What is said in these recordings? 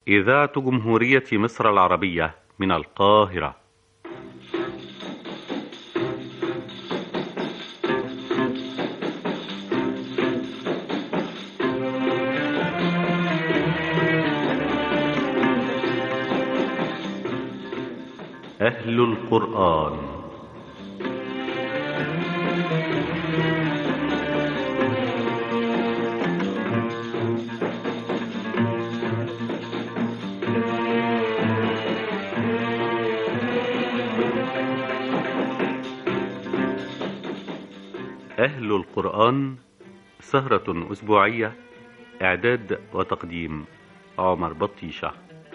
إذاعة جمهورية مصر العربية من القاهرة أهل القرآن أهل القرآن سهرة أسبوعية إعداد وتقديم عمر بطيشة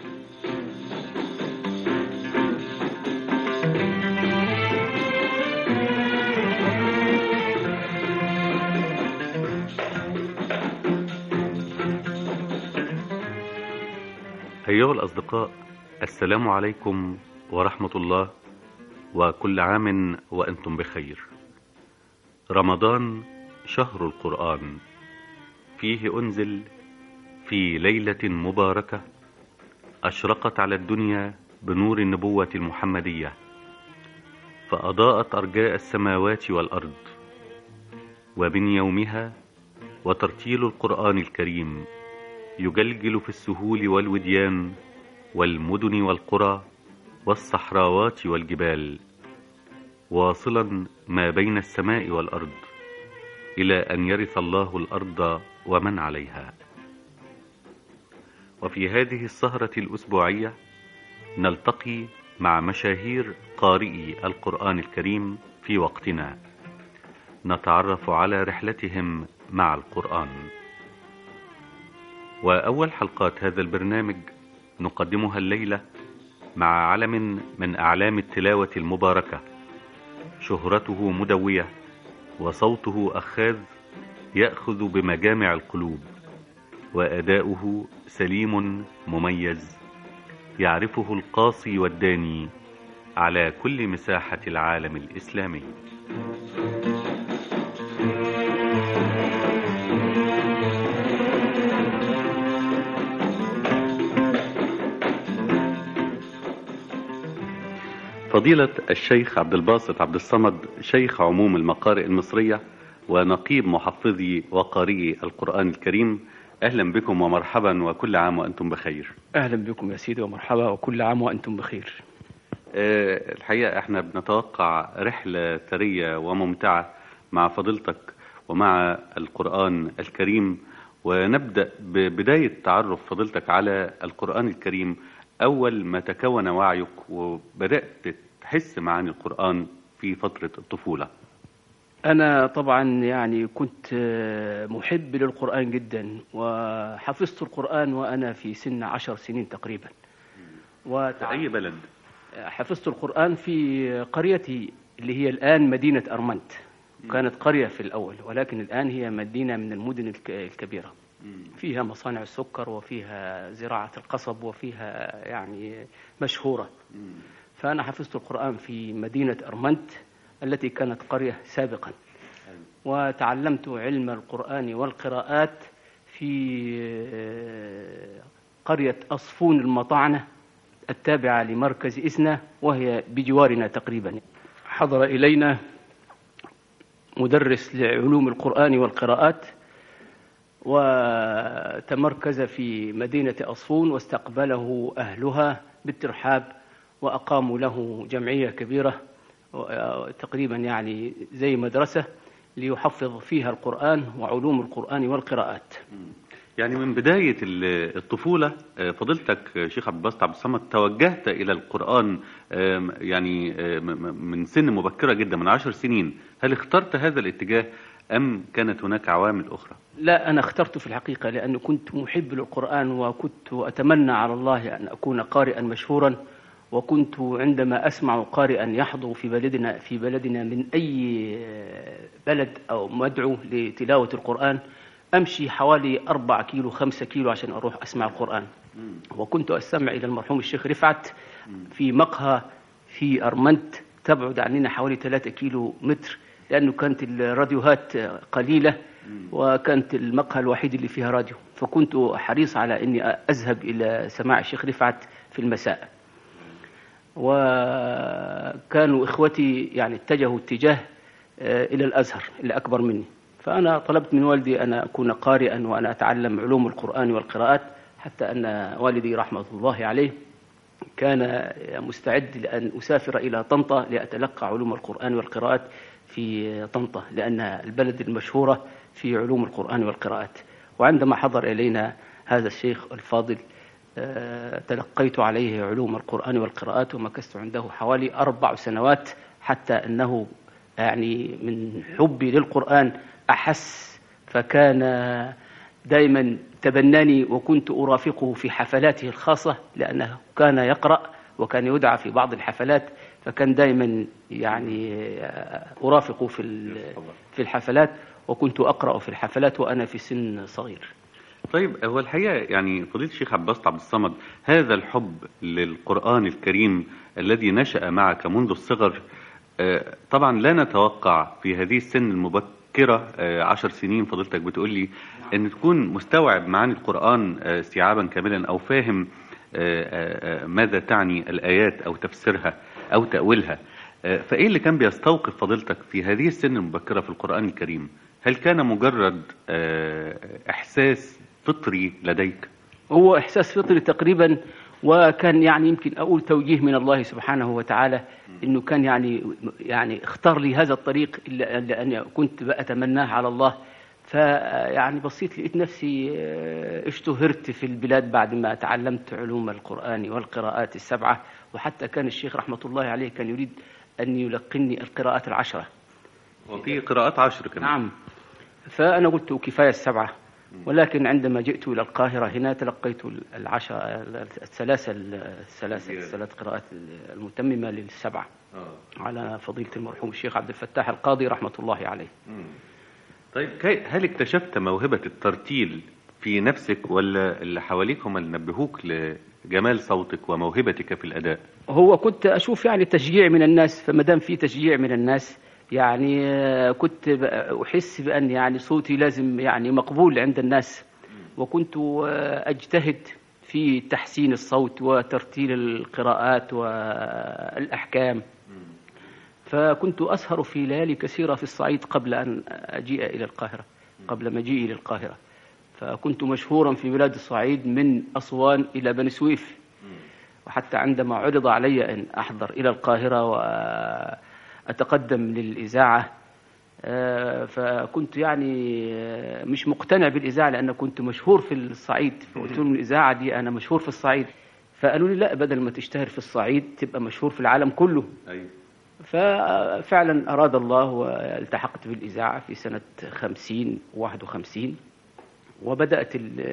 أيها الأصدقاء السلام عليكم ورحمة الله وكل عام وأنتم بخير رمضان شهر القرآن فيه أنزل في ليلة مباركة أشرقت على الدنيا بنور النبوة المحمدية فأضاءت أرجاء السماوات والأرض ومن يومها وترتيل القرآن الكريم يجلجل في السهول والوديان والمدن والقرى والصحراوات والجبال واصلا ما بين السماء والأرض إلى أن يرث الله الأرض ومن عليها وفي هذه السهرة الأسبوعية نلتقي مع مشاهير قارئي القرآن الكريم في وقتنا نتعرف على رحلتهم مع القرآن وأول حلقات هذا البرنامج نقدمها الليلة مع علم من أعلام التلاوة المباركة شهرته مدوية وصوته أخاذ يأخذ بمجامع القلوب وأداؤه سليم مميز يعرفه القاصي والداني على كل مساحة العالم الإسلامي فضيلة الشيخ عبد الباسط عبد الصمد شيخ عموم المقارئ المصرية ونقيب محفظي وقارئي القرآن الكريم أهلا بكم ومرحبا وكل عام وأنتم بخير أهلا بكم يا سيدي ومرحبا وكل عام وأنتم بخير أه الحقيقة احنا بنتوقع رحلة ثرية وممتعة مع فضيلتك ومع القرآن الكريم ونبدأ ببداية تعرف فضيلتك على القرآن الكريم أول ما تكون وعيك وبدأت تحس معاني القرآن في فترة الطفولة أنا طبعا يعني كنت محب للقرآن جدا وحفظت القرآن وأنا في سن عشر سنين تقريبا وتع... أي بلد؟ حفظت القرآن في قريتي اللي هي الآن مدينة أرمنت كانت قرية في الأول ولكن الآن هي مدينة من المدن الكبيرة فيها مصانع السكر وفيها زراعة القصب وفيها يعني مشهورة فأنا حفظت القرآن في مدينة أرمنت التي كانت قرية سابقا وتعلمت علم القرآن والقراءات في قرية أصفون المطعنة التابعة لمركز إسنا وهي بجوارنا تقريبا حضر إلينا مدرس لعلوم القرآن والقراءات وتمركز في مدينة أصفون واستقبله أهلها بالترحاب وأقاموا له جمعية كبيرة تقريبا يعني زي مدرسة ليحفظ فيها القرآن وعلوم القرآن والقراءات يعني من بداية الطفولة فضلتك شيخ عبد الباسط عبد الصمد توجهت إلى القرآن يعني من سن مبكرة جدا من عشر سنين هل اخترت هذا الاتجاه أم كانت هناك عوامل أخرى لا أنا اخترت في الحقيقة لأنه كنت محب للقرآن وكنت أتمنى على الله أن أكون قارئا مشهورا وكنت عندما أسمع قارئا يحضر في بلدنا في بلدنا من أي بلد أو مدعو لتلاوة القرآن أمشي حوالي أربع كيلو خمسة كيلو عشان أروح أسمع القرآن وكنت أستمع إلى المرحوم الشيخ رفعت في مقهى في أرمنت تبعد عننا حوالي ثلاثة كيلو متر لأنه كانت الراديوهات قليلة وكانت المقهى الوحيد اللي فيها راديو فكنت حريص على أني أذهب إلى سماع الشيخ رفعت في المساء وكانوا إخوتي يعني اتجهوا اتجاه آه، إلى الأزهر اللي أكبر مني فأنا طلبت من والدي أن أكون قارئا وأنا أتعلم علوم القرآن والقراءات حتى أن والدي رحمة الله عليه كان مستعد لأن أسافر إلى طنطا لأتلقى علوم القرآن والقراءات في طنطا لأنها البلد المشهورة في علوم القرآن والقراءات وعندما حضر إلينا هذا الشيخ الفاضل آه، تلقيت عليه علوم القرآن والقراءات ومكثت عنده حوالي أربع سنوات حتى أنه يعني من حبي للقرآن أحس فكان دائما تبناني وكنت أرافقه في حفلاته الخاصة لأنه كان يقرأ وكان يدعى في بعض الحفلات فكان دائما يعني أرافقه في في الحفلات وكنت أقرأ في الحفلات وأنا في سن صغير طيب هو الحقيقة يعني فضيلة الشيخ عباس عبد الصمد هذا الحب للقرآن الكريم الذي نشأ معك منذ الصغر آه، طبعا لا نتوقع في هذه السن المبكرة آه، عشر سنين فضيلتك بتقول لي أن تكون مستوعب معاني القرآن آه، استيعابا كاملا أو فاهم ماذا تعني الآيات أو تفسيرها أو تأويلها فإيه اللي كان بيستوقف فضيلتك في هذه السن المبكرة في القرآن الكريم هل كان مجرد إحساس فطري لديك هو إحساس فطري تقريبا وكان يعني يمكن أقول توجيه من الله سبحانه وتعالى أنه كان يعني يعني اختار لي هذا الطريق لأن كنت أتمناه على الله فيعني بصيت لقيت نفسي آه، اشتهرت في البلاد بعد ما تعلمت علوم القرآن والقراءات السبعة وحتى كان الشيخ رحمة الله عليه كان يريد أن يلقني القراءات العشرة وفي قراءات عشر كمان نعم فأنا قلت كفاية السبعة ولكن عندما جئت إلى القاهرة هنا تلقيت العشر الثلاثة الثلاثة الثلاث قراءات المتممة للسبعة آه. على فضيلة المرحوم الشيخ عبد الفتاح القاضي رحمة الله عليه طيب هل اكتشفت موهبة الترتيل في نفسك ولا اللي حواليك هم اللي نبهوك لجمال صوتك وموهبتك في الأداء هو كنت أشوف يعني تشجيع من الناس فما دام في تشجيع من الناس يعني آه، كنت أحس بأن يعني صوتي لازم يعني مقبول عند الناس وكنت آه، أجتهد في تحسين الصوت وترتيل القراءات والأحكام فكنت أسهر في ليالي كثيرة في الصعيد قبل أن أجيء إلى القاهرة قبل مجيئي للقاهرة فكنت مشهورا في بلاد الصعيد من أسوان إلى بني سويف وحتى عندما عرض علي أن أحضر إلى القاهرة و أتقدم للإذاعة آه، فكنت يعني آه، مش مقتنع بالإذاعة لأن كنت مشهور في الصعيد فقلت لهم الإذاعة دي أنا مشهور في الصعيد فقالوا لي لا بدل ما تشتهر في الصعيد تبقى مشهور في العالم كله أيوة. ففعلا أراد الله والتحقت بالإذاعة في سنة خمسين واحد وخمسين وبدأت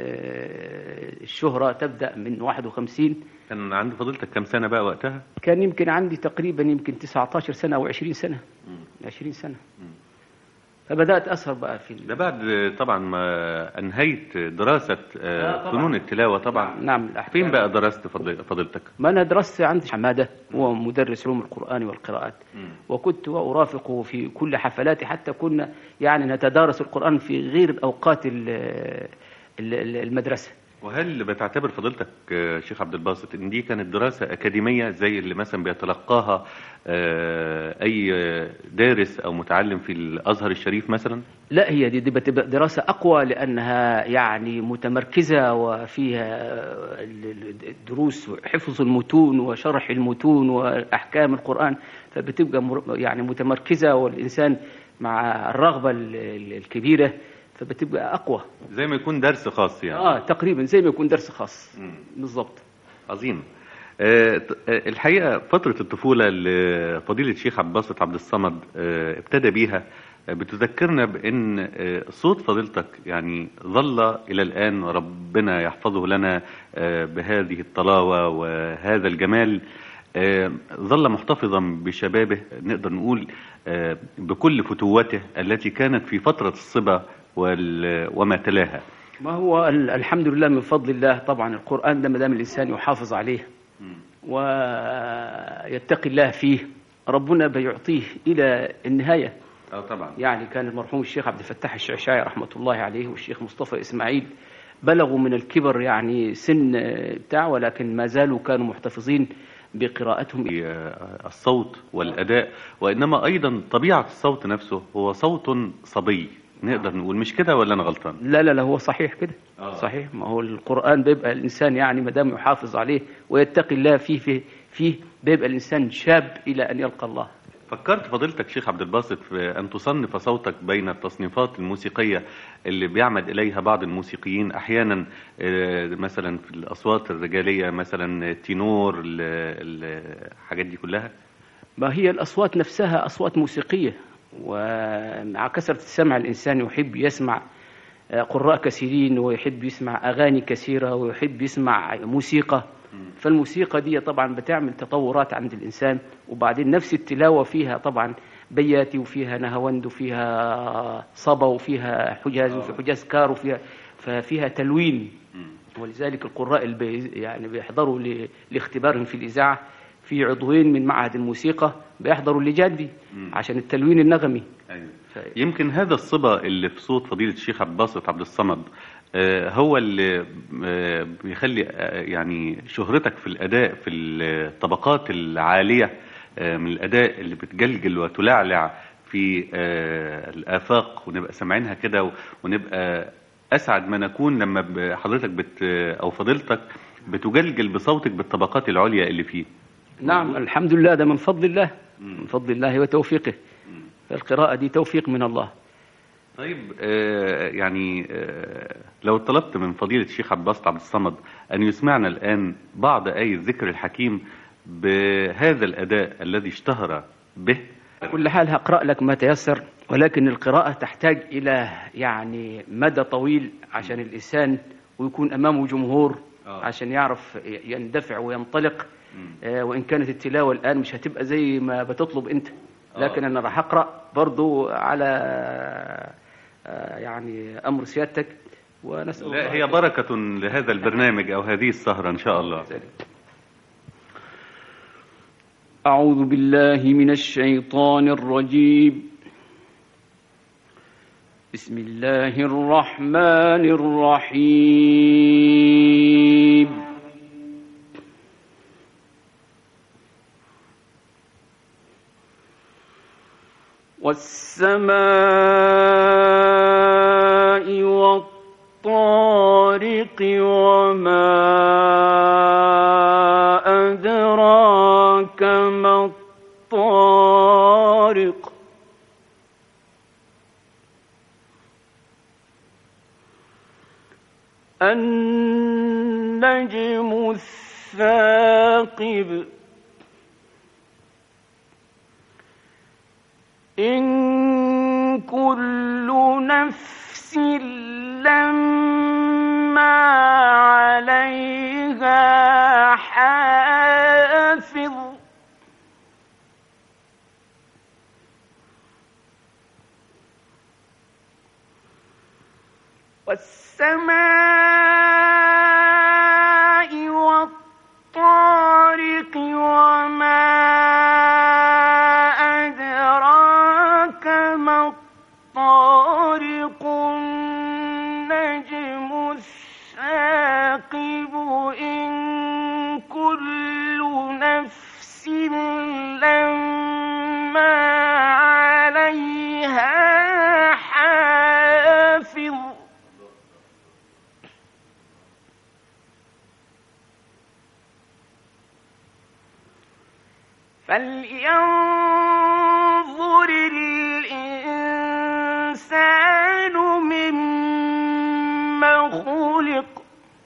الشهرة تبدأ من 51 كان عند فضيلتك كم سنة بقى وقتها؟ كان يمكن عندي تقريبا يمكن 19 سنة أو 20 سنة مم. 20 سنة مم. فبدأت أسهر بقى في ده بعد طبعا ما أنهيت دراسة آه، آه، فنون التلاوة طبعا نعم الأحكام. فين بقى درست فضيلتك؟ ما أنا درست عند حمادة هو مدرس علوم القرآن والقراءات م. وكنت أرافقه في كل حفلاتي حتى كنا يعني نتدارس القرآن في غير أوقات المدرسة وهل بتعتبر فضيلتك آه، شيخ عبد الباسط ان دي كانت دراسة اكاديمية زي اللي مثلا بيتلقاها آه، اي دارس او متعلم في الازهر الشريف مثلا لا هي دي, دي بتبقى دراسة اقوى لانها يعني متمركزة وفيها دروس حفظ المتون وشرح المتون واحكام القرآن فبتبقى يعني متمركزة والانسان مع الرغبة الكبيرة فبتبقى اقوى زي ما يكون درس خاص يعني اه تقريبا زي ما يكون درس خاص بالظبط عظيم آه, آه، الحقيقه فتره الطفوله اللي فضيله الشيخ عبد الباسط عبد الصمد آه ابتدى بيها آه، بتذكرنا بان آه، صوت فضيلتك يعني ظل الى الان وربنا يحفظه لنا بهذه الطلاوه وهذا الجمال ظل محتفظا بشبابه نقدر نقول بكل فتوته التي كانت في فترة الصبا وما تلاها ما هو الحمد لله من فضل الله طبعا القرآن ده ما دام الإنسان يحافظ عليه ويتقي الله فيه ربنا بيعطيه إلى النهاية اه طبعا يعني كان المرحوم الشيخ عبد الفتاح الشعشاعي رحمة الله عليه والشيخ مصطفى إسماعيل بلغوا من الكبر يعني سن بتاع ولكن ما زالوا كانوا محتفظين بقراءتهم الصوت والأداء وإنما أيضا طبيعة الصوت نفسه هو صوت صبي نقدر نقول مش كده ولا أنا غلطان لا لا لا هو صحيح كده آه. صحيح ما هو القرآن بيبقى الإنسان يعني ما دام يحافظ عليه ويتقي الله فيه فيه, فيه بيبقى الإنسان شاب إلى أن يلقى الله فكرت فضيلتك شيخ عبد الباسط في أن تصنف صوتك بين التصنيفات الموسيقية اللي بيعمد إليها بعض الموسيقيين أحيانا آه، مثلا في الأصوات الرجالية مثلا التينور ال- ال- الحاجات دي كلها ما هي الأصوات نفسها أصوات موسيقية ومع كثرة السمع الإنسان يحب يسمع آه، قراء كثيرين ويحب يسمع أغاني كثيرة ويحب يسمع موسيقى فالموسيقى دي طبعا بتعمل تطورات عند الإنسان وبعدين نفس التلاوة فيها طبعا بياتي وفيها نهاوند وفيها صبا وفيها حجاز وفي حجاز كار وفيها ففيها تلوين ولذلك القراء اللي بي يعني بيحضروا ل- لاختبارهم في الإذاعة في عضوين من معهد الموسيقى بيحضروا اللجان دي عشان التلوين النغمي أيوة. ف- يمكن هذا الصبا اللي في صوت فضيلة الشيخ عبد الباسط عبد الصمد آه، هو اللي آه، بيخلي آه، يعني شهرتك في الأداء في الطبقات العالية آه، من الأداء اللي بتجلجل وتلعلع في آه، الآفاق ونبقى سامعينها كده و- ونبقى أسعد ما نكون لما ب- حضرتك بت أو فضيلتك بتجلجل بصوتك بالطبقات العليا اللي فيه نعم الحمد لله ده من فضل الله من فضل الله وتوفيقه فالقراءة دي توفيق من الله طيب آه يعني آه لو طلبت من فضيلة الشيخ عبد الباسط عبد الصمد أن يسمعنا الآن بعض آية ذكر الحكيم بهذا الأداء الذي اشتهر به كل حال هقرأ لك ما تيسر ولكن القراءة تحتاج إلى يعني مدى طويل عشان الإنسان ويكون أمامه جمهور آه. عشان يعرف يندفع وينطلق آه، وإن كانت التلاوة الآن مش هتبقى زي ما بتطلب أنت لكن آه. أنا راح أقرأ برضو على آه، يعني أمر سيادتك ونسأل لا الله هي بركة لهذا البرنامج أو هذه السهرة إن شاء الله أعوذ بالله من الشيطان الرجيم بسم الله الرحمن الرحيم والسماء والطارق وما أدراك ما الطارق النجم الثاقب إن كل نفس لما عليها حافظ والسماء والطارق وما أدراك ما الطارق النجم الثاقب إن كل نفس لما عليها حافظ فلينظر الإنسان مما خلق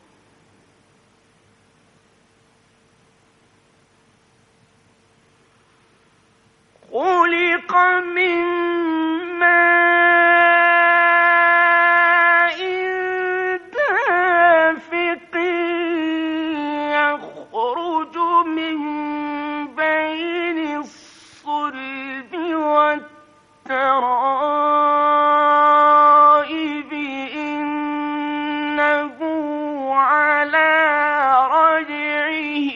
خلق من ماء دافق يخرج من بين الصلب والترائب إنه على رجعه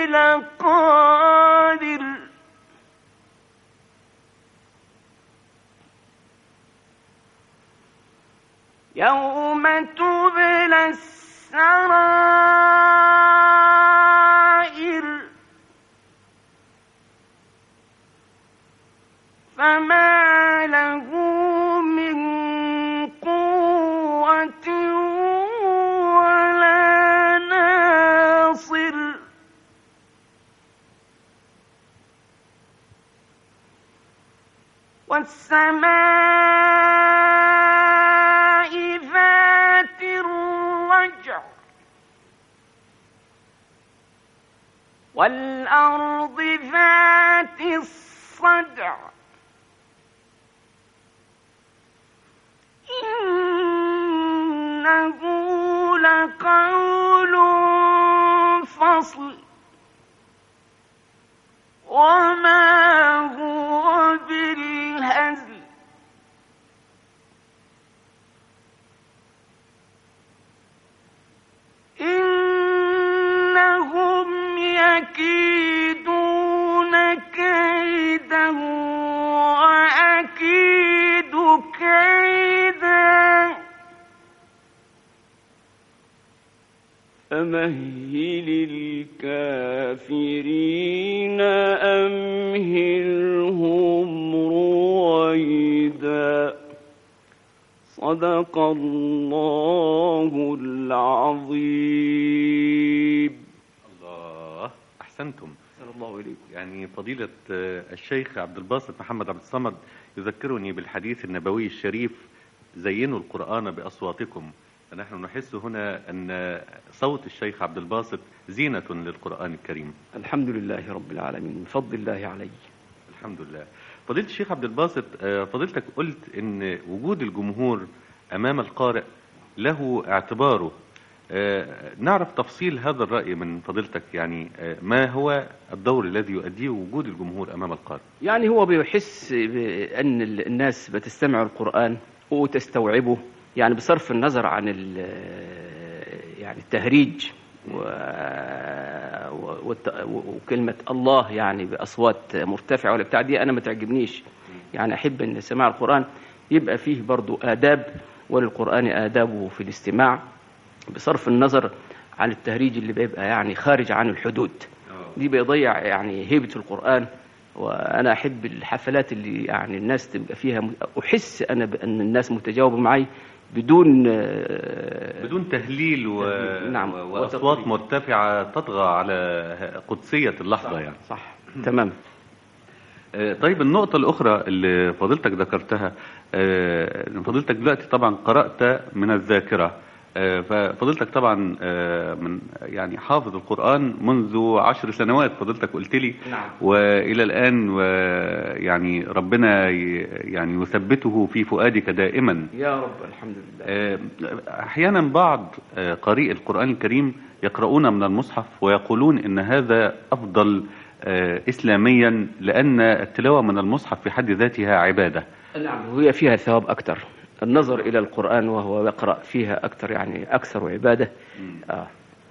لقادر يوم تبلى السرائر فما له من قوة ولا ناصر والسماء ذات الرجع والأرض ذات الصدع إنه لقول فصل وما هو بالهزل إنهم يكيدون كيدا وأكيد كيدا فمهل الكافرين أمهلهم رويدا صدق الله العظيم الله أحسنتم صلى الله عليكم يعني فضيلة آه، الشيخ عبد الباسط محمد عبد الصمد يذكرني بالحديث النبوي الشريف زينوا القرآن بأصواتكم فنحن نحس هنا أن صوت الشيخ عبد الباسط زينة للقرآن الكريم الحمد لله رب العالمين من فضل الله علي الحمد لله فضيلة الشيخ عبد الباسط آه، فضيلتك قلت ان وجود الجمهور امام القارئ له اعتباره آه، نعرف تفصيل هذا الرأي من فضيلتك يعني آه، ما هو الدور الذي يؤديه وجود الجمهور امام القارئ يعني هو بيحس بأن ال- الناس بتستمع القرآن وتستوعبه يعني بصرف النظر عن ال- يعني التهريج و... و... والت- وكلمة الله يعني بأصوات مرتفعة ولا بتاع دي أنا ما تعجبنيش يعني أحب أن سماع القرآن يبقى فيه برضو آداب وللقرآن آدابه في الاستماع بصرف النظر عن التهريج اللي بيبقى يعني خارج عن الحدود دي بيضيع يعني هيبة القرآن وأنا أحب الحفلات اللي يعني الناس تبقى فيها أحس أنا بأن الناس متجاوبة معي بدون آه، بدون تهليل و... نعم. و... واصوات وتطبيق. مرتفعة مرتفعة تطغى على قدسية اللحظة يعني صح تمام آه، طيب النقطة الأخرى اللي فضيلتك ذكرتها آه، فضيلتك دلوقتي طبعا قرأت من الذاكرة آه، ففضيلتك طبعا آه، من يعني حافظ القرآن منذ عشر سنوات فضيلتك قلت لي نعم. وإلى الآن و- يعني ربنا ي- يعني يثبته في فؤادك دائما يا رب الحمد لله آه، أحيانا بعض آه، قارئي القرآن الكريم يقرؤون من المصحف ويقولون إن هذا أفضل آه، إسلاميا لأن التلاوة من المصحف في حد ذاتها عبادة نعم وهي فيها ثواب أكثر النظر إلى القرآن وهو يقرأ فيها أكثر يعني أكثر عبادة آه.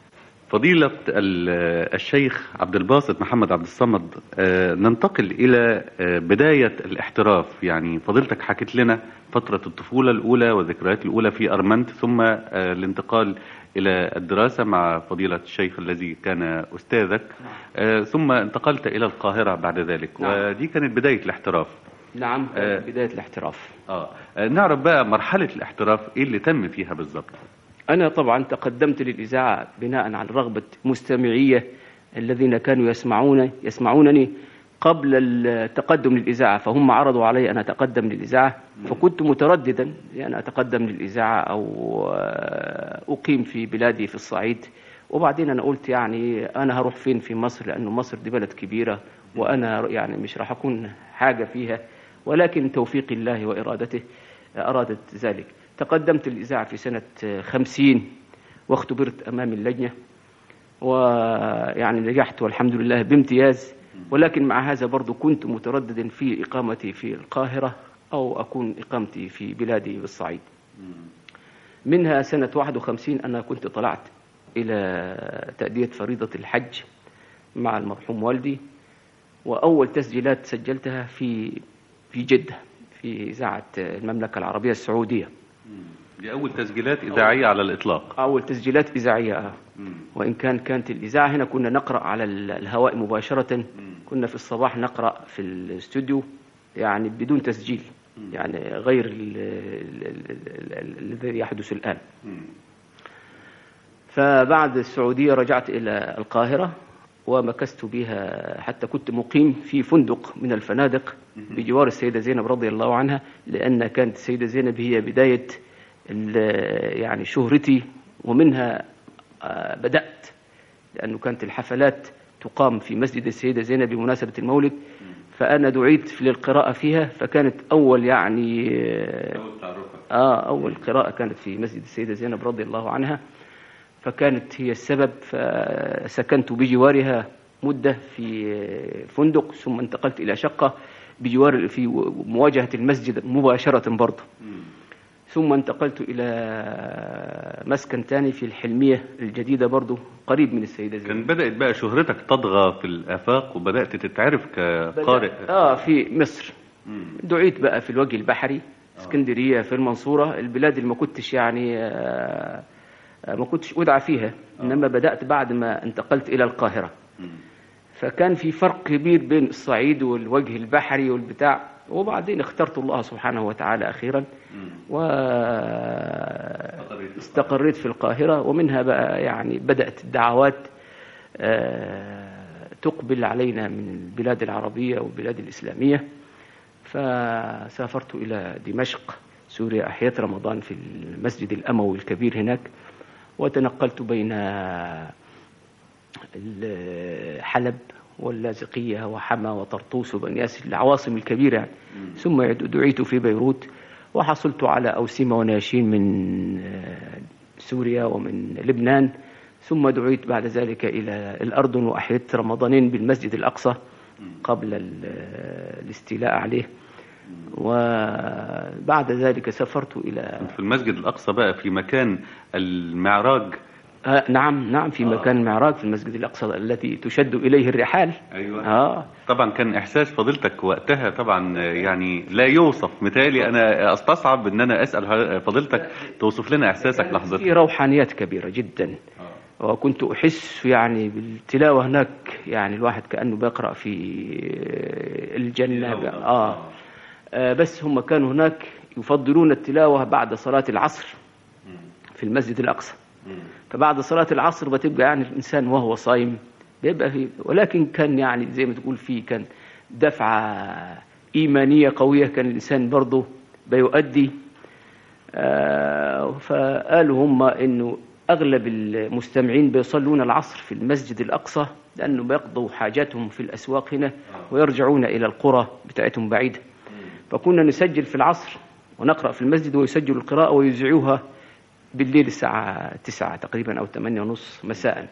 فضيلة ال- الشيخ عبد الباسط محمد عبد الصمد آه، ننتقل إلى آه، بداية الاحتراف يعني فضيلتك حكيت لنا فترة الطفولة الأولى والذكريات الأولى في أرمنت ثم آه، الانتقال إلى الدراسة مع فضيلة الشيخ الذي كان أستاذك آه، ثم انتقلت إلى القاهرة بعد ذلك نعم. ودي كانت بداية الاحتراف نعم آه. بداية الاحتراف آه. آه، نعرف بقى مرحلة الاحتراف إيه اللي تم فيها بالضبط أنا طبعا تقدمت للإذاعة بناء على رغبة مستمعية الذين كانوا يسمعون يسمعونني قبل التقدم للإذاعة فهم عرضوا علي أن أتقدم للإذاعة فكنت مترددا يعني أتقدم للإذاعة أو آه، أقيم في بلادي في الصعيد وبعدين أنا قلت يعني أنا هروح فين في مصر لأنه مصر دي بلد كبيرة وأنا يعني مش راح أكون حاجة فيها ولكن توفيق الله وإرادته أرادت ذلك تقدمت الإذاعة في سنة خمسين واختبرت أمام اللجنة ويعني نجحت والحمد لله بامتياز ولكن مع هذا برضو كنت مترددا في إقامتي في القاهرة أو أكون إقامتي في بلادي بالصعيد منها سنة 51 أنا كنت طلعت إلى تأدية فريضة الحج مع المرحوم والدي وأول تسجيلات سجلتها في في جدة في إذاعة المملكة العربية السعودية دي أول تسجيلات إذاعية على الإطلاق أول تسجيلات إذاعية آه. وإن كان كانت الإذاعة هنا كنا نقرأ على ال- الهواء مباشرة كنا في الصباح نقرأ في الاستوديو يعني بدون تسجيل يعني غير ال- ال- ال- ال- ال- الذي يحدث الآن فبعد السعودية رجعت إلى القاهرة ومكثت بها حتى كنت مقيم في فندق من الفنادق بجوار السيدة زينب رضي الله عنها لأن كانت السيدة زينب هي بداية ال- يعني شهرتي ومنها آه، بدأت لأنه كانت الحفلات تقام في مسجد السيدة زينب بمناسبة المولد فأنا دعيت للقراءة فيها فكانت أول يعني آه، آه أول قراءة كانت في مسجد السيدة زينب رضي الله عنها فكانت هي السبب فسكنت بجوارها مدة في فندق ثم انتقلت إلى شقة بجوار في مواجهة المسجد مباشرة برضه ثم انتقلت إلى مسكن تاني في الحلمية الجديدة برضه قريب من السيدة زينب كان بدأت بقى شهرتك تطغى في الآفاق وبدأت تتعرف كقارئ اه في مصر دعيت بقى في الوجه البحري اسكندريه في المنصوره البلاد اللي ما كنتش يعني آه آه، ما كنتش ادعى فيها انما بدات بعد ما انتقلت الى القاهره فكان في فرق كبير بين الصعيد والوجه البحري والبتاع وبعدين اخترت الله سبحانه وتعالى اخيرا واستقريت في القاهره ومنها بقى يعني بدات الدعوات آه، تقبل علينا من البلاد العربيه والبلاد الاسلاميه فسافرت إلى دمشق سوريا أحيت رمضان في المسجد الأموي الكبير هناك وتنقلت بين ال- حلب واللاذقية وحما وطرطوس وبنياس العواصم الكبيرة يعني. ثم دعيت في بيروت وحصلت على أوسمة وناشين من آه، سوريا ومن لبنان ثم دعيت بعد ذلك إلى الأردن وأحيت رمضانين بالمسجد الأقصى قبل ال- الاستيلاء عليه وبعد ذلك سافرت إلى في المسجد الأقصى بقى في مكان المعراج آه نعم نعم في مكان المعراج في المسجد الأقصى التي تشد إليه الرحال أيوة. آه طبعا كان إحساس فضيلتك وقتها طبعا يعني لا يوصف مثالي أنا أستصعب أن أنا أسأل فضيلتك توصف لنا إحساسك في لحظتها روحانيات كبيرة جدا وكنت أحس يعني بالتلاوة هناك يعني الواحد كأنه بيقرأ في الجنة آه. آه بس هم كانوا هناك يفضلون التلاوة بعد صلاة العصر في المسجد الأقصى فبعد صلاة العصر بتبقى يعني الإنسان وهو صايم بيبقى في ولكن كان يعني زي ما تقول فيه كان دفعة إيمانية قوية كان الإنسان برضه بيؤدي آه، فقالوا هم انه اغلب المستمعين بيصلون العصر في المسجد الاقصى لانه بيقضوا حاجاتهم في الاسواق هنا ويرجعون الى القرى بتاعتهم بعيده فكنا نسجل في العصر ونقرا في المسجد ويسجل القراءه ويذيعوها بالليل الساعه 9 تقريبا او 8 ونص مساء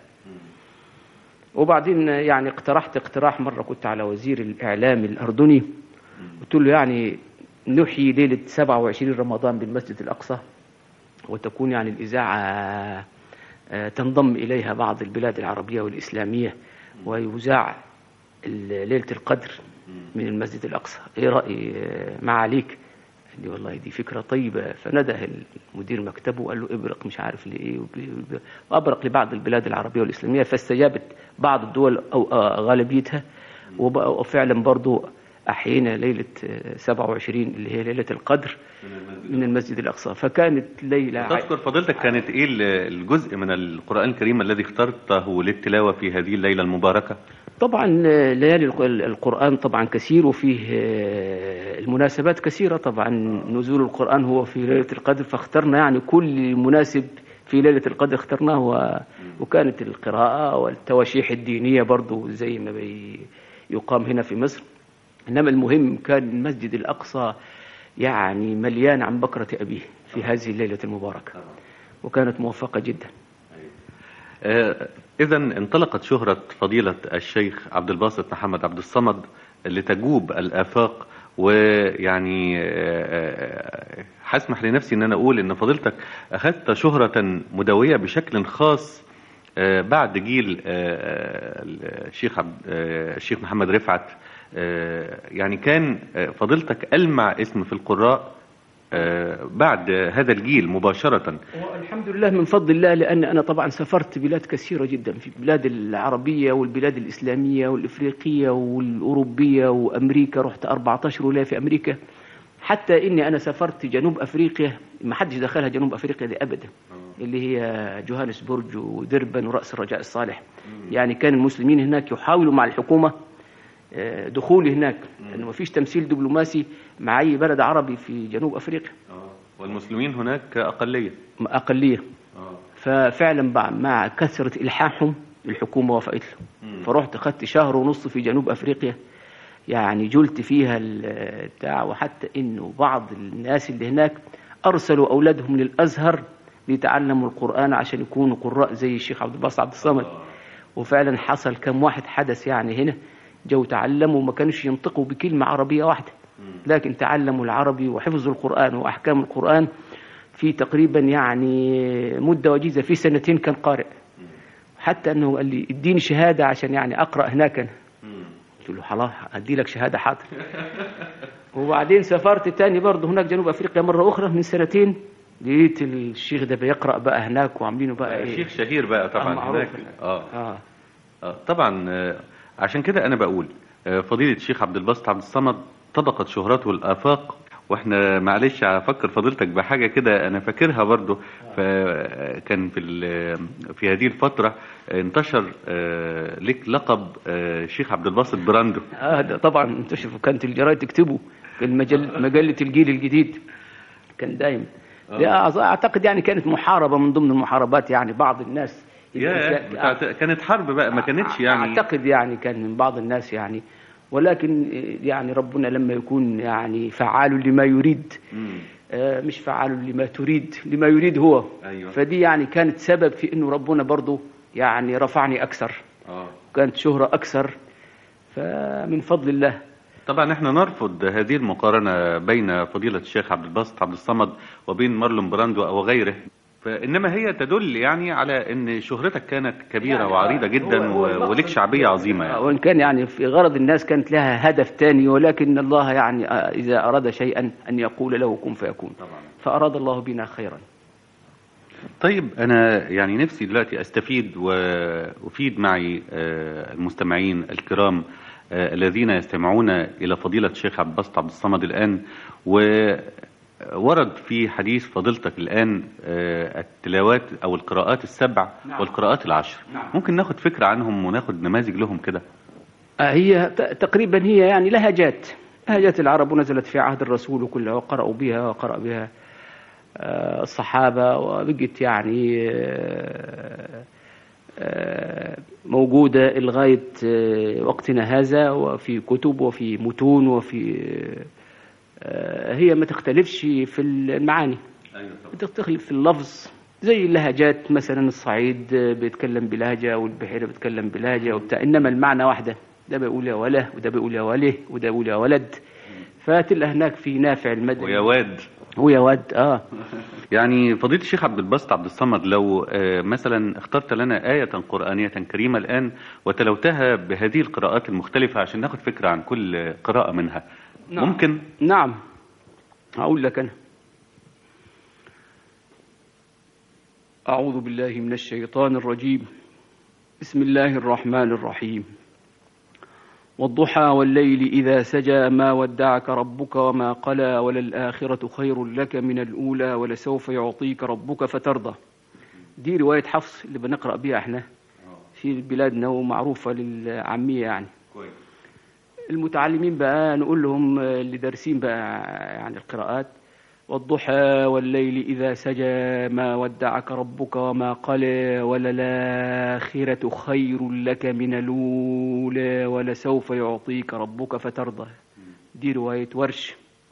وبعدين يعني اقترحت اقتراح مره كنت على وزير الاعلام الاردني قلت له يعني نحيي ليله 27 رمضان بالمسجد الاقصى وتكون يعني الاذاعه آه، تنضم اليها بعض البلاد العربيه والاسلاميه ويذاع ال- ليله القدر من المسجد الاقصى ايه راي آه، معاليك قال لي والله دي فكره طيبه فنده المدير مكتبه وقال له ابرق مش عارف لايه وب- وب- وابرق لبعض البلاد العربيه والاسلاميه فاستجابت بعض الدول او آه، غالبيتها وب- وفعلا برضو احيينا ليله آه، 27 اللي هي ليله القدر من المسجد الاقصى فكانت ليله ع- تذكر فضيلتك كانت إيه ال- الجزء من القرآن الكريم الذي اخترته للتلاوة في هذه الليلة المباركة طبعا آه، ليالي الق- القرآن طبعا كثير وفيه آه، المناسبات كثيرة طبعا نزول القرآن هو في ليلة القدر فاخترنا يعني كل مناسب في ليلة القدر اخترناه و- وكانت القراءة والتواشيح الدينية برضو زي ما بي يقام هنا في مصر إنما المهم كان المسجد الأقصى يعني مليان عن بكرة أبيه في هذه الليلة المباركة وكانت موفقة جدا إذا انطلقت شهرة فضيلة الشيخ عبد الباسط محمد عبد الصمد لتجوب الآفاق ويعني آه، هسمح لنفسي ان انا اقول ان فضيلتك اخذت شهرة مدوية بشكل خاص آه، بعد جيل آه، الشيخ عبد آه، الشيخ محمد رفعت آه، يعني كان آه، فضيلتك ألمع اسم في القراء آه، بعد هذا الجيل مباشرة والحمد لله من فضل الله لأن أنا طبعا سافرت بلاد كثيرة جدا في البلاد العربية والبلاد الإسلامية والإفريقية والأوروبية وأمريكا رحت 14 ولاية في أمريكا حتى إني أنا سافرت جنوب أفريقيا ما حدش دخلها جنوب أفريقيا دي أبدا اللي هي جوهانسبورج ودربن ورأس الرجاء الصالح يعني كان المسلمين هناك يحاولوا مع الحكومة آه، دخولي هناك لأنه ما فيش تمثيل دبلوماسي مع أي بلد عربي في جنوب أفريقيا والمسلمين هناك أقلية أقلية ففعلا بع- مع كثرة إلحاحهم الحكومة وافقت له فرحت أخذت شهر ونص في جنوب أفريقيا يعني جلت فيها ال- بتاع وحتى إنه بعض الناس اللي هناك أرسلوا أولادهم للأزهر ليتعلموا القرآن عشان يكونوا قراء زي الشيخ عبد الباسط عبد الصمد وفعلا حصل كم واحد حدث يعني هنا جو تعلموا وما كانوش ينطقوا بكلمة عربية واحدة لكن تعلموا العربي وحفظوا القرآن وأحكام القرآن في تقريبا يعني مدة وجيزة في سنتين كان قارئ حتى أنه قال لي اديني شهادة عشان يعني أقرأ هناك أنا قلت له خلاص أدي لك شهادة حاضر وبعدين سافرت تاني برضه هناك جنوب أفريقيا مرة أخرى من سنتين لقيت الشيخ ده بيقرأ بقى هناك وعاملينه بقى إيه شيخ شهير بقى طبعا معروف هناك هناك. آه. آه. آه، طبعا آه، عشان كده انا بقول آه، فضيلة الشيخ عبد الباسط عبد الصمد طبقت شهرته الافاق واحنا معلش هفكر فضيلتك بحاجه كده انا فاكرها برضو فكان في ال- في هذه الفتره انتشر آه، لك لقب آه، الشيخ عبد الباسط براندو اه ده طبعا انتشر وكانت الجرايد تكتبه في المجل مجله الجيل الجديد كان دايم لا أظ- اعتقد يعني كانت محاربه من ضمن المحاربات يعني بعض الناس يا بتاعت- كانت حرب بقى ما كانتش يعني اعتقد يعني كان من بعض الناس يعني ولكن يعني ربنا لما يكون يعني فعال لما يريد مم. آه، مش فعال لما تريد لما يريد هو أيوة. فدي يعني كانت سبب في انه ربنا برضه يعني رفعني اكثر اه كانت شهرة أكثر فمن فضل الله طبعا احنا نرفض هذه المقارنة بين فضيلة الشيخ عبد الباسط عبد الصمد وبين مارلون براندو او غيره فانما هي تدل يعني على ان شهرتك كانت كبيرة يعني وعريضة هو- جدا هو و- المقصد- ولك شعبية عظيمة يعني. وإن كان يعني في غرض الناس كانت لها هدف تاني ولكن الله يعني آه، إذا أراد شيئا أن يقول له كن فيكون طبعا. فأراد الله بنا خيرا طيب انا يعني نفسي دلوقتي استفيد وافيد معي آه، المستمعين الكرام آه، الذين يستمعون الى فضيلة الشيخ عبد الباسط عبد الصمد الان وورد في حديث فضيلتك الان آه، التلاوات او القراءات السبع نعم. والقراءات العشر نعم. ممكن ناخد فكرة عنهم وناخد نماذج لهم كده آه، هي ت- تقريبا هي يعني لهجات لهجات العرب ونزلت في عهد الرسول كلها وقرأوا بها وقرأ بها آه، الصحابة وبقت يعني آه، آه، موجودة لغاية آه، وقتنا هذا وفي كتب وفي متون وفي آه، هي ما تختلفش في المعاني بتختلف في اللفظ زي اللهجات مثلا الصعيد بيتكلم بلهجة والبحيرة بيتكلم بلهجة وبتاع إنما المعنى واحدة ده بيقول يا وله وده بيقول يا وله وده بيقول يا ولد فتلقى هناك في نافع المدني ويا واد ويا ود اه يعني فضيلة الشيخ عبد الباسط عبد الصمد لو آه، مثلا اخترت لنا آية قرآنية كريمة الآن وتلوتها بهذه القراءات المختلفة عشان ناخد فكرة عن كل قراءة منها نعم. ممكن نعم هقول لك أنا أعوذ بالله من الشيطان الرجيم بسم الله الرحمن الرحيم والضحى والليل إذا سجى ما ودعك ربك وما قلى وللآخرة خير لك من الأولى ولسوف يعطيك ربك فترضى دي رواية حفص اللي بنقرأ بها احنا في بلادنا ومعروفة للعامية يعني المتعلمين بقى نقول لهم آه، اللي دارسين بقى يعني القراءات والضحى والليل إذا سجى ما ودعك ربك وما قلى وللآخرة خير لك من الأولى ولسوف يعطيك ربك فترضى دي رواية ورش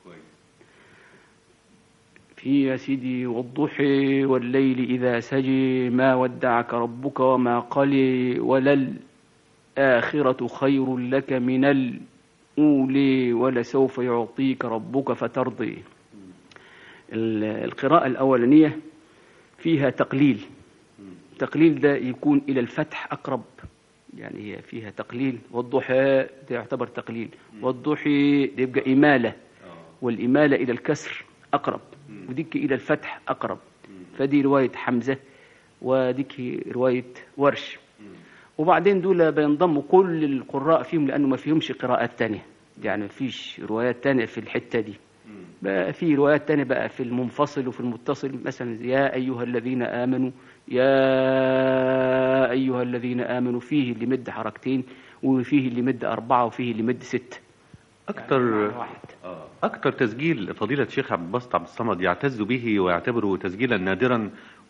في يا سيدي والضحى والليل إذا سجى ما ودعك ربك وما قلى وللآخرة خير لك من الأولى ولسوف يعطيك ربك فترضي ال- القراءة الأولانية فيها تقليل تقليل ده يكون إلى الفتح أقرب يعني هي فيها تقليل والضحى ده يعتبر تقليل والضحى ده يبقى إمالة والإمالة إلى الكسر أقرب وديك إلى الفتح أقرب فدي رواية حمزة وديك رواية ورش وبعدين دول بينضموا كل القراء فيهم لأنه ما فيهمش قراءات تانية يعني ما فيش روايات تانية في الحتة دي بقى في روايات تانية بقى في المنفصل وفي المتصل مثلا يا أيها الذين آمنوا يا أيها الذين آمنوا فيه اللي مد حركتين وفيه اللي مد أربعة وفيه اللي مد ست أكتر معنى واحد. أكتر تسجيل فضيلة الشيخ عبد الباسط عبد الصمد يعتز به ويعتبره تسجيلا نادرا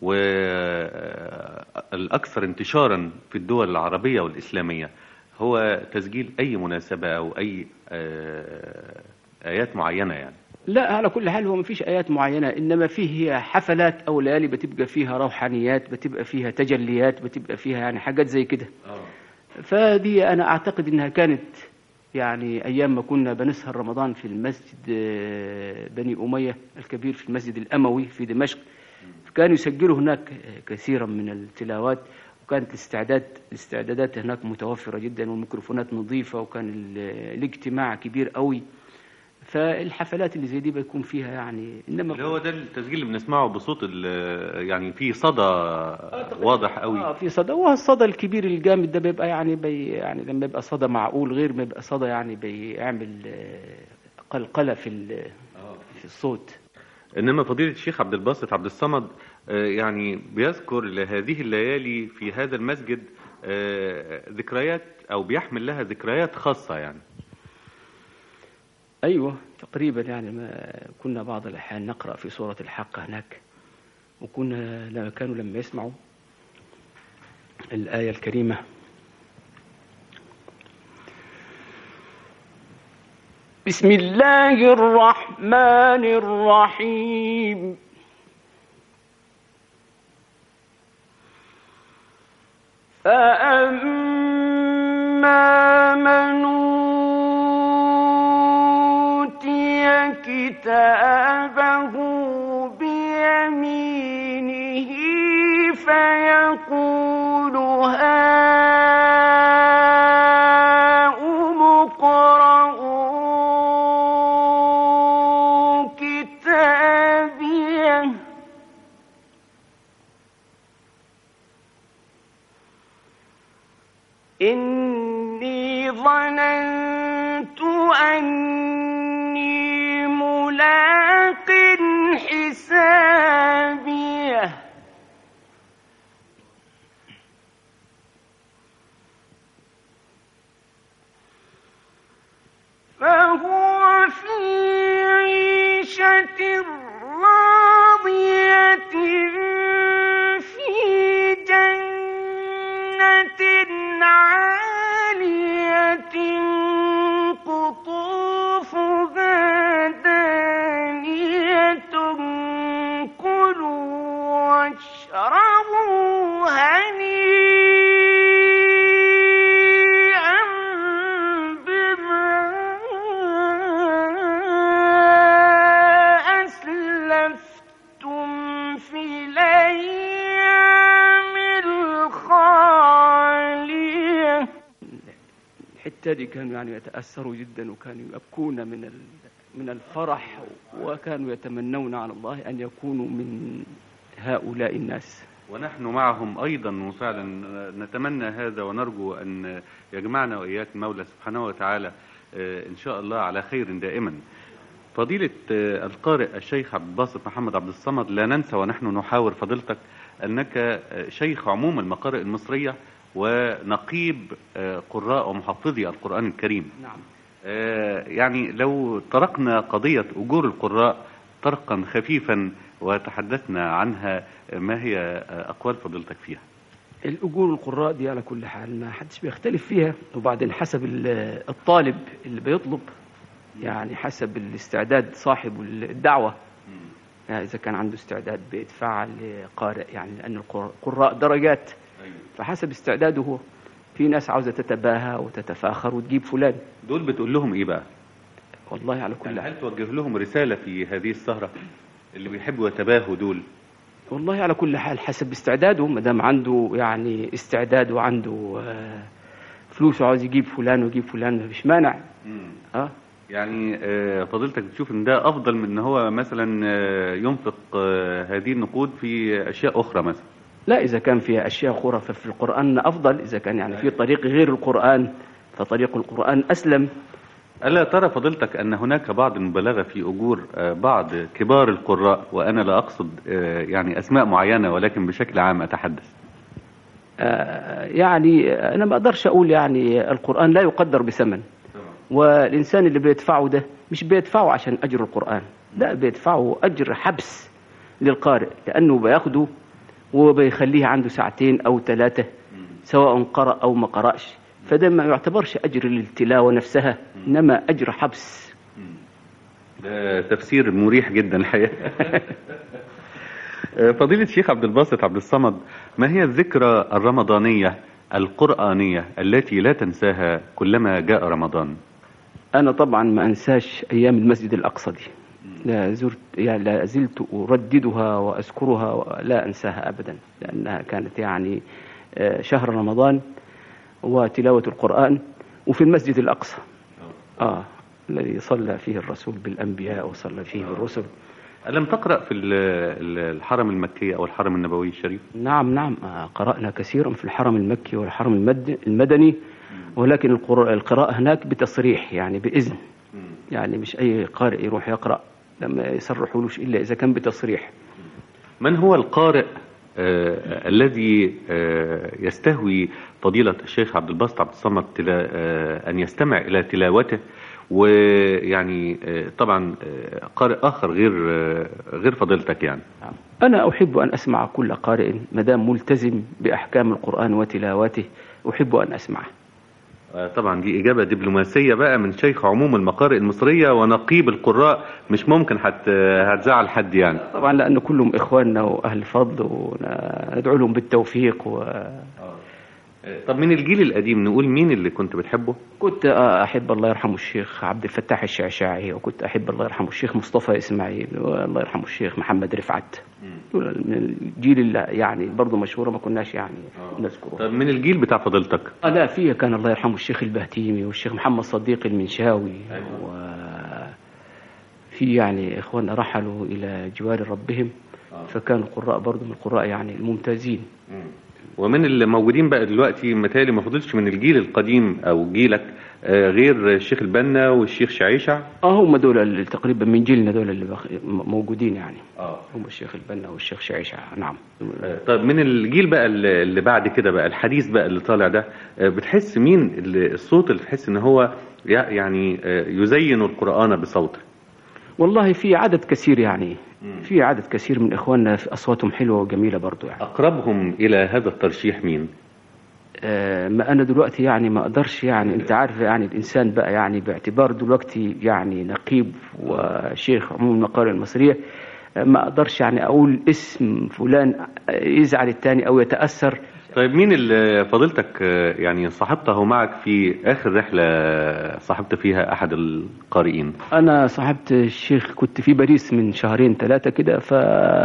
والأكثر انتشارا في الدول العربية والإسلامية هو تسجيل أي مناسبة أو أي آه، آيات معينة يعني لا على كل حال هو ما فيش آيات معينة إنما فيه هي حفلات أو ليالي بتبقى فيها روحانيات بتبقى فيها تجليات بتبقى فيها يعني حاجات زي كده فدي أنا أعتقد إنها كانت يعني أيام ما كنا بنسهر رمضان في المسجد آه، بني أمية الكبير في المسجد الأموي في دمشق كانوا يسجلوا هناك كثيرا من التلاوات وكانت الاستعداد الاستعدادات هناك متوفرة جدا والميكروفونات نظيفة وكان ال- الاجتماع كبير قوي فالحفلات اللي زي دي بيكون فيها يعني انما اللي هو ده التسجيل اللي بنسمعه بصوت ال- يعني في صدى واضح قوي اه في صدى والصدى الكبير الجامد ده بيبقى يعني بي يعني لما يبقى صدى معقول غير ما يبقى صدى يعني بيعمل آه، قلقلة في ال- في الصوت انما فضيلة الشيخ عبد الباسط عبد الصمد آه، يعني بيذكر لهذه الليالي في هذا المسجد آه، ذكريات او بيحمل لها ذكريات خاصة يعني أيوة تقريبا يعني ما كنا بعض الأحيان نقرأ في سورة الحق هناك وكنا لما كانوا لما يسمعوا الآية الكريمة بسم الله الرحمن الرحيم فأما من أوتي كتابه بيمينه فيقول هاؤم اقرءوا كتابيه إني ظننت أني ملاق حسابيه فهو في عيشة راضية في جنة عالية قطوفها دانية كلوا واشربوا هنيئا بما أسلفتم في الأيام الخالية الحتة دي كانوا يعني يتأثروا جدا وكانوا يبكون من ال- من الفرح وكانوا يتمنون على الله أن يكونوا من هؤلاء الناس ونحن معهم أيضا وفعلا نتمنى هذا ونرجو أن يجمعنا وإياك المولى سبحانه وتعالى آه، إن شاء الله على خير دائما فضيلة آه، القارئ الشيخ عبد الباسط محمد عبد الصمد لا ننسى ونحن نحاور فضيلتك أنك آه، شيخ عموم المقارئ المصرية ونقيب آه، قراء ومحفظي القرآن الكريم نعم آه، يعني لو طرقنا قضية أجور القراء طرقا خفيفا وتحدثنا عنها آه، ما هي آه، أقوال فضيلتك فيها الأجور القراء دي على كل حال ما حدش بيختلف فيها وبعدين حسب ال- الطالب اللي بيطلب يعني حسب الاستعداد صاحب الدعوة يعني إذا كان عنده استعداد بيدفع لقارئ يعني لأن القر- القراء درجات فحسب استعداده هو في ناس عاوزة تتباهى وتتفاخر وتجيب فلان دول بتقول لهم إيه بقى والله على كل يعني حال هل توجه لهم رسالة في هذه السهرة اللي بيحبوا يتباهوا دول والله على كل حال حسب استعداده ما دام عنده يعني استعداد وعنده آه، فلوس وعاوز يجيب فلان ويجيب فلان مفيش مانع اه يعني آه، فضيلتك بتشوف ان ده افضل من ان هو مثلا آه، ينفق آه، هذه النقود في اشياء اخرى مثلا لا إذا كان فيها أشياء أخرى ففي القرآن أفضل إذا كان يعني في طريق غير القرآن فطريق القرآن أسلم الا ترى فضيلتك ان هناك بعض المبالغه في اجور آه، بعض كبار القراء وانا لا اقصد آه، يعني اسماء معينه ولكن بشكل عام اتحدث آه، يعني أنا ما أقدرش أقول يعني القرآن لا يقدر بثمن والإنسان اللي بيدفعه ده مش بيدفعه عشان أجر القرآن لا بيدفعه أجر حبس للقارئ لأنه بياخده وبيخليه عنده ساعتين أو ثلاثة سواء قرأ أو ما قرأش فده ما يعتبرش أجر للتلاوة نفسها إنما أجر حبس ده تفسير مريح جدا الحقيقه آه، فضيلة الشيخ عبد الباسط عبد الصمد ما هي الذكرى الرمضانية القرآنية التي لا تنساها كلما جاء رمضان أنا طبعا ما أنساش أيام المسجد الأقصى دي لا زرت يعني لا زلت أرددها وأذكرها ولا أنساها أبدا لأنها كانت يعني آه، شهر رمضان وتلاوة القرآن وفي المسجد الأقصى آه الذي صلى فيه الرسول بالأنبياء وصلى فيه بالرسل ألم تقرأ في ال- ال- الحرم المكي أو الحرم النبوي الشريف نعم نعم آه، قرأنا كثيرا في الحرم المكي والحرم المد- المدني ولكن القر- القراءة هناك بتصريح يعني بإذن يعني مش أي قارئ يروح يقرأ لما يصرحولوش إلا إذا كان بتصريح من هو القارئ آه الذي آه يستهوي فضيلة الشيخ عبد الباسط عبد الصمد تلا آه أن يستمع إلى تلاوته ويعني آه طبعا آه قارئ آخر غير آه غير فضيلتك يعني أنا أحب أن أسمع كل قارئ مدام ملتزم بأحكام القرآن وتلاوته أحب أن أسمعه آه طبعا دي إجابة دبلوماسية بقى من شيخ عموم المقارئ المصرية ونقيب القراء مش ممكن هت هتزعل حد يعني طبعا لأن كلهم إخواننا وأهل فضل وندعو لهم بالتوفيق و... طب من الجيل القديم نقول مين اللي كنت بتحبه؟ كنت أحب الله يرحمه الشيخ عبد الفتاح الشعشاعي وكنت أحب الله يرحمه الشيخ مصطفى إسماعيل والله يرحمه الشيخ محمد رفعت دول من الجيل اللي يعني برضه مشهورة ما كناش يعني نذكره طب من الجيل بتاع فضيلتك آه لا فيه كان الله يرحمه الشيخ البهتيمي والشيخ محمد صديق المنشاوي و في يعني إخواننا رحلوا إلى جوار ربهم فكانوا قراء برضه من القراء يعني الممتازين ومن اللي موجودين بقى دلوقتي متهيألي ما فضلش من الجيل القديم او جيلك آه، غير الشيخ البنا والشيخ شعيشع اه هم دول اللي تقريبا من جيلنا دول اللي بخ... م- موجودين يعني اه هم الشيخ البنا والشيخ شعيشة نعم طيب من الجيل بقى اللي اللي بعد كده بقى الحديث بقى اللي طالع ده آه، بتحس مين اللي الصوت اللي تحس ان هو يع- يعني آه، يزين القرآن بصوته والله في عدد كثير يعني في عدد كثير من اخواننا في اصواتهم حلوه وجميله برضو يعني اقربهم الى هذا الترشيح مين؟ آه، ما انا دلوقتي يعني ما اقدرش يعني انت عارف يعني الانسان بقى يعني باعتبار دلوقتي يعني نقيب وشيخ عموم المقارئ المصريه آه، ما اقدرش يعني اقول اسم فلان آه، يزعل الثاني او يتاثر طيب مين اللي فضيلتك آه، يعني صاحبته معك في اخر رحلة صاحبت فيها احد القارئين؟ انا صاحبت الشيخ كنت في باريس من شهرين ثلاثه كده ف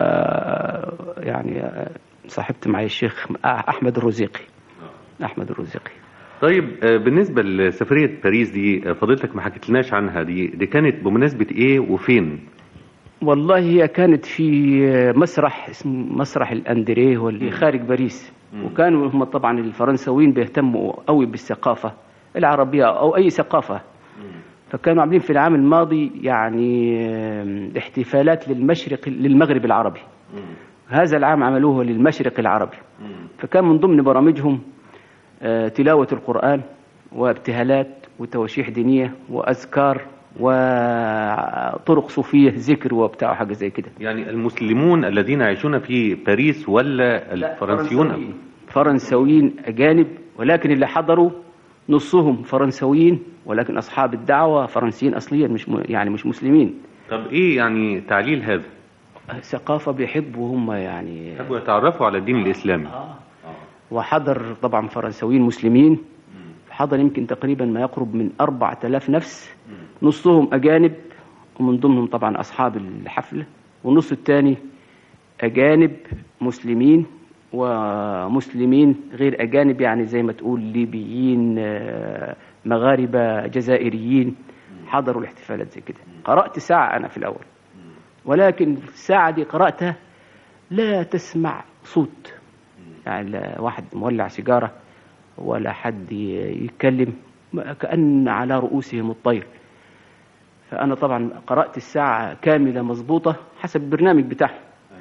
يعني صاحبت معي الشيخ احمد الرزيقي احمد الرزيقي طيب آه، بالنسبة لسفرية باريس دي آه، فضيلتك ما حكيتلناش عنها دي دي كانت بمناسبة ايه وفين؟ والله هي كانت في مسرح اسمه مسرح الاندريه واللي خارج باريس وكانوا هم طبعا الفرنساويين بيهتموا قوي بالثقافه العربيه او اي ثقافه فكانوا عاملين في العام الماضي يعني آم، احتفالات للمشرق للمغرب العربي هذا العام عملوه للمشرق العربي فكان من ضمن برامجهم آه، تلاوة القرآن وابتهالات وتواشيح دينية وأذكار وطرق صوفية ذكر وبتاع حاجة زي كده يعني المسلمون الذين يعيشون في باريس ولا الفرنسيون؟ فرنساويين أجانب ولكن اللي حضروا نصهم فرنساويين ولكن أصحاب الدعوة فرنسيين أصليا مش م- يعني مش مسلمين طب ايه يعني تعليل هذا؟ ثقافة بيحبوا هم يعني يحبوا يتعرفوا على الدين الاسلامي وحضر طبعا فرنساويين مسلمين حضر يمكن تقريبا ما يقرب من أربعة آلاف نفس نصهم أجانب ومن ضمنهم طبعا أصحاب الحفلة والنص الثاني أجانب مسلمين ومسلمين غير أجانب يعني زي ما تقول ليبيين آه، مغاربة جزائريين حضروا الاحتفالات زي كده قرأت ساعة أنا في الأول ولكن الساعة دي قرأتها لا تسمع صوت يعني لا واحد مولع سيجارة ولا حد ي- يتكلم ما- كأن على رؤوسهم الطير فأنا طبعا قرأت الساعة كاملة مظبوطة حسب البرنامج بتاعهم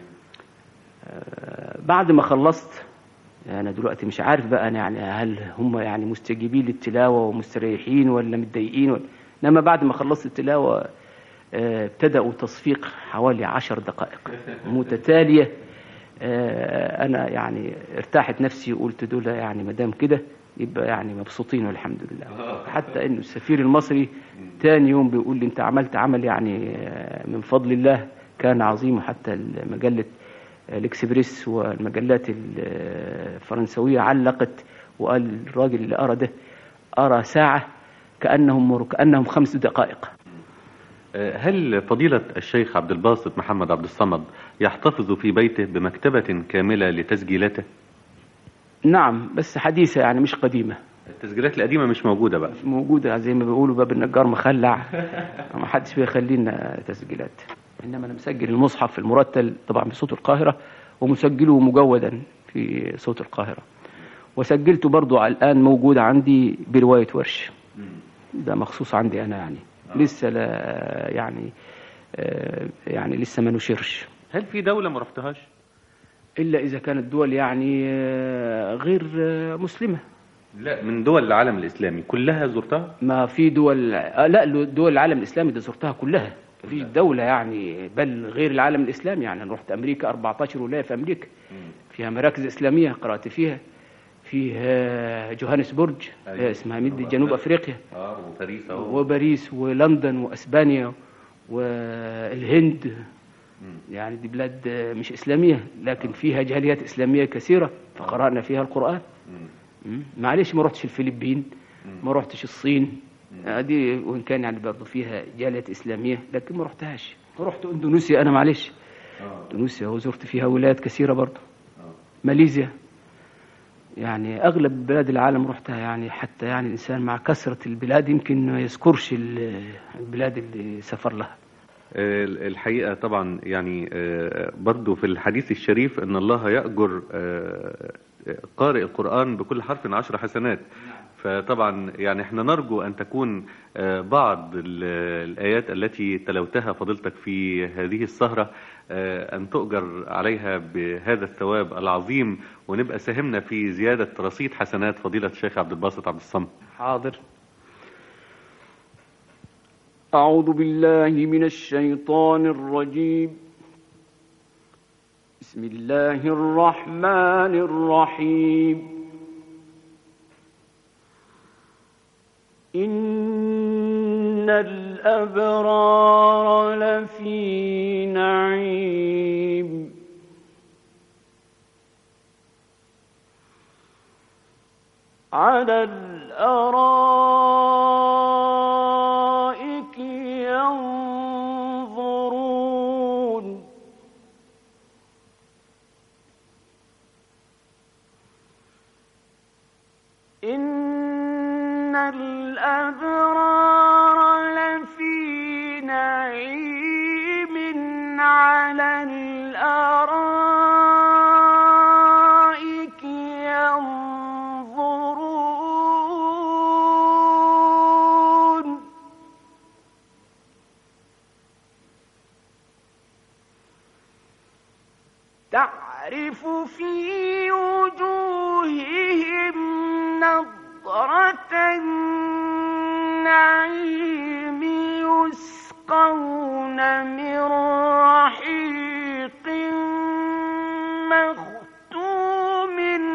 آه، بعد ما خلصت أنا دلوقتي مش عارف بقى أنا يعني هل هم يعني مستجيبين للتلاوة ومستريحين ولا متضايقين ولا إنما بعد ما خلصت التلاوة آه، ابتدأوا تصفيق حوالي عشر دقائق متتالية آه، أنا يعني ارتاحت نفسي وقلت دول يعني ما دام كده يبقى يعني مبسوطين والحمد لله حتى إنه السفير المصري تاني يوم بيقول لي أنت عملت عمل يعني آه، من فضل الله كان عظيم وحتى مجلة الإكسبريس والمجلات الفرنسوية علقت وقال الراجل اللي أرى ده أرى ساعة كأنهم كأنهم خمس دقائق آه، هل فضيلة الشيخ عبد الباسط محمد عبد الصمد يحتفظ في بيته بمكتبة كاملة لتسجيلاته؟ نعم بس حديثة يعني مش قديمة التسجيلات القديمة مش موجودة بقى موجودة زي ما بيقولوا باب النجار مخلع ما حدش بيخلي لنا تسجيلات إنما أنا مسجل المصحف المرتل طبعا بصوت القاهرة ومسجله مجودا في صوت القاهرة وسجلته برضو على الآن موجود عندي برواية ورش ده مخصوص عندي أنا يعني لسه لا يعني آه، يعني لسه ما نشرش هل في دولة ما رحتهاش؟ إلا إذا كانت دول يعني آه، غير آه، مسلمة لا من دول العالم الإسلامي كلها زرتها؟ ما في دول آه، لا دول العالم الإسلامي ده زرتها كلها في دولة يعني بل غير العالم الإسلامي يعني أنا رحت أمريكا 14 ولاية في أمريكا فيها مراكز إسلامية قرأت فيها فيها جوهانسبورج أيوة. آه، اسمها مدة جنوب أفريقيا اه وباريس اهو وباريس ولندن واسبانيا والهند يعني دي بلاد مش اسلاميه لكن فيها جاليات اسلاميه كثيره فقرانا فيها القران مم. معلش ما رحتش الفلبين ما رحتش الصين دي وان كان يعني برضه فيها جاليات اسلاميه لكن ما رحتهاش رحت اندونيسيا انا معلش اندونيسيا وزرت فيها ولايات كثيره برضه ماليزيا يعني اغلب بلاد العالم رحتها يعني حتى يعني الانسان مع كثره البلاد يمكن ما يذكرش ال- البلاد اللي سافر لها آه، الحقيقة طبعا يعني آه، برضو في الحديث الشريف أن الله يأجر آه، قارئ القرآن بكل حرف عشر حسنات فطبعا يعني احنا نرجو أن تكون آه، بعض ال- الآيات التي تلوتها فضيلتك في هذه السهرة آه، أن تؤجر عليها بهذا الثواب العظيم ونبقى ساهمنا في زيادة رصيد حسنات فضيلة الشيخ عبد الباسط عبد الصمد حاضر أعوذ بالله من الشيطان الرجيم بسم الله الرحمن الرحيم إن الأبرار لفي نعيم على الأرائك ينظرون إن الأبرار لفي نعيم على الأرائك ينظرون تعرف في وجوههم نضرة النعيم يسقون من رحيق مختوم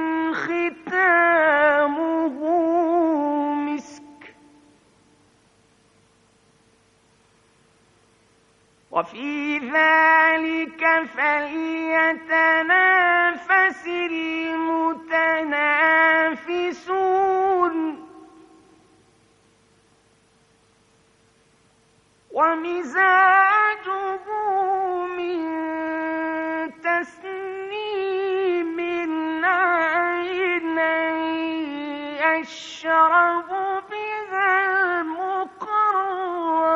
ختامه مسك وفي ذلك فليتنافس المتنافسون ومزاجه من تسنيم عينا يشرب بها المقربون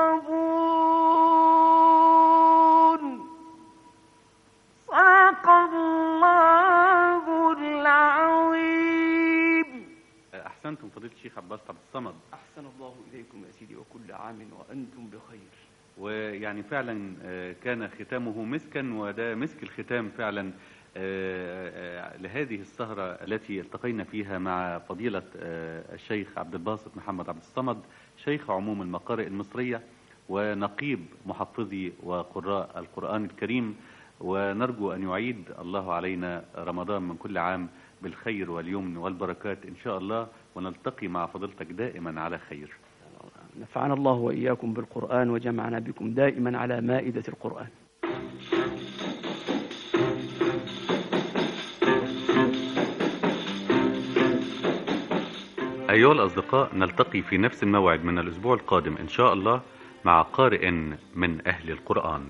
الصمد أحسن الله إليكم يا سيدي وكل عام وأنتم بخير ويعني فعلا آه، كان ختامه مسكا وده مسك الختام فعلا آه، آه، لهذه السهرة التي التقينا فيها مع فضيلة آه، الشيخ عبد الباسط محمد عبد الصمد شيخ عموم المقارئ المصرية ونقيب محفظي وقراء القرآن الكريم ونرجو أن يعيد الله علينا رمضان من كل عام بالخير واليمن والبركات إن شاء الله ونلتقي مع فضيلتك دائما على خير نفعنا الله وإياكم بالقرآن وجمعنا بكم دائما على مائدة القرآن أيها الأصدقاء نلتقي في نفس الموعد من الأسبوع القادم إن شاء الله مع قارئ من أهل القرآن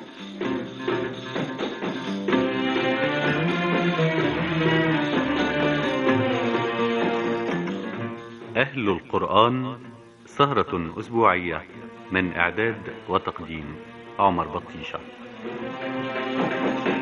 أهل القرآن سهرة أسبوعية من إعداد وتقديم عمر بطيشة